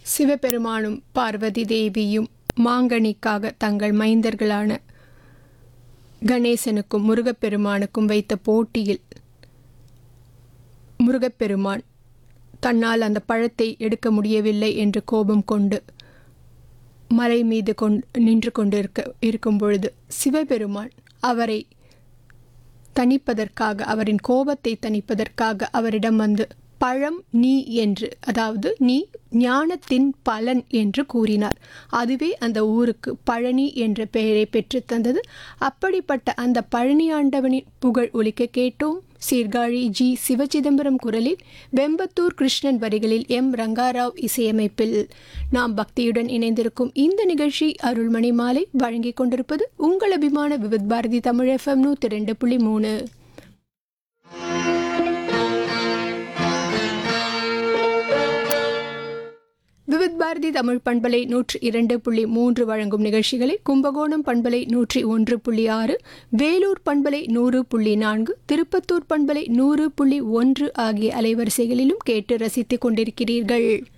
சிவபெருமானும் பார்வதி தேவியும் மாங்கனிக்காக தங்கள் மைந்தர்களான கணேசனுக்கும் முருகப்பெருமானுக்கும் வைத்த போட்டியில் முருகப்பெருமான் தன்னால் அந்த பழத்தை எடுக்க முடியவில்லை என்று கோபம் கொண்டு மலை மீது கொண்டு நின்று கொண்டிருக்க இருக்கும் பொழுது சிவபெருமான் அவரை தணிப்பதற்காக அவரின் கோபத்தை தணிப்பதற்காக அவரிடம் வந்து பழம் நீ என்று அதாவது நீ ஞானத்தின் பலன் என்று கூறினார் அதுவே அந்த ஊருக்கு பழனி என்ற பெயரை பெற்று தந்தது அப்படிப்பட்ட அந்த பழனி ஆண்டவனின் புகழ் ஒலிக்க கேட்டோம் சீர்காழி ஜி சிவச்சிதம்பரம் குரலில் வெம்பத்தூர் கிருஷ்ணன் வரிகளில் எம் ரங்காராவ் இசையமைப்பில் நாம் பக்தியுடன் இணைந்திருக்கும் இந்த நிகழ்ச்சி அருள்மணி மாலை வழங்கிக் கொண்டிருப்பது உங்கள் அபிமான விவித் பாரதி தமிழ் எஃப்எம் நூற்றி ரெண்டு புள்ளி மூணு விவித் பாரதி தமிழ் பண்பலை நூற்றி இரண்டு புள்ளி மூன்று வழங்கும் நிகழ்ச்சிகளை கும்பகோணம் பண்பலை நூற்றி ஒன்று புள்ளி ஆறு வேலூர் பண்பலை நூறு புள்ளி நான்கு திருப்பத்தூர் பண்பலை நூறு புள்ளி ஒன்று ஆகிய அலைவரிசைகளிலும் கேட்டு ரசித்துக் கொண்டிருக்கிறீர்கள்